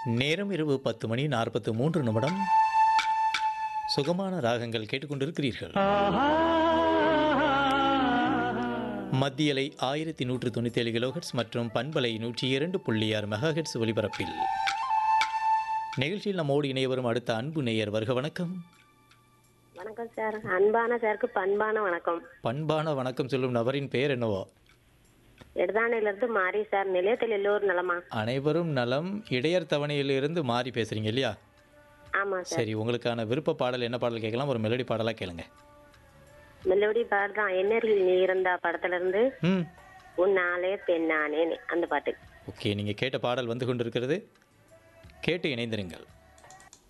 நேரம் இரவு பத்து மணி நாற்பத்து மூன்று நிமிடம் சுகமான ராகங்கள் கேட்டுக்கொண்டிருக்கிறீர்கள் மத்தியலை ஆயிரத்தி நூற்று தொண்ணூற்றி ஏழு கிலோஹெட்ஸ் மற்றும் பண்பலை நூற்றி இரண்டு புள்ளி ஆறு மெகாஹெட்ஸ் ஒலிபரப்பில் நிகழ்ச்சியில் நம்மோடு இணைய வரும் அடுத்த அன்பு நேயர் வருக வணக்கம் வணக்கம் சார் அன்பான சாருக்கு பண்பான வணக்கம் பண்பான வணக்கம் சொல்லும் நபரின் பெயர் என்னவோ எடுதானையில இருந்து மாறி சார் நிலையத்தில் எல்லோரும் நலமா அனைவரும் நலம் இடையர் தவணையிலிருந்து மாறி பேசுறீங்க இல்லையா ஆமா சார் சரி உங்களுக்கான விருப்ப பாடல் என்ன பாடல் கேட்கலாம் ஒரு மெலடி பாடலாக கேளுங்க மெலோடி பாட்டு தான் என்னரில் நீ இருந்தா படத்துல இருந்து ம் உன்னாலே பெண்ணானே அந்த பாட்டு ஓகே நீங்கள் கேட்ட பாடல் வந்து கொண்டிருக்கிறது கேட்டு இணைந்திருங்கள்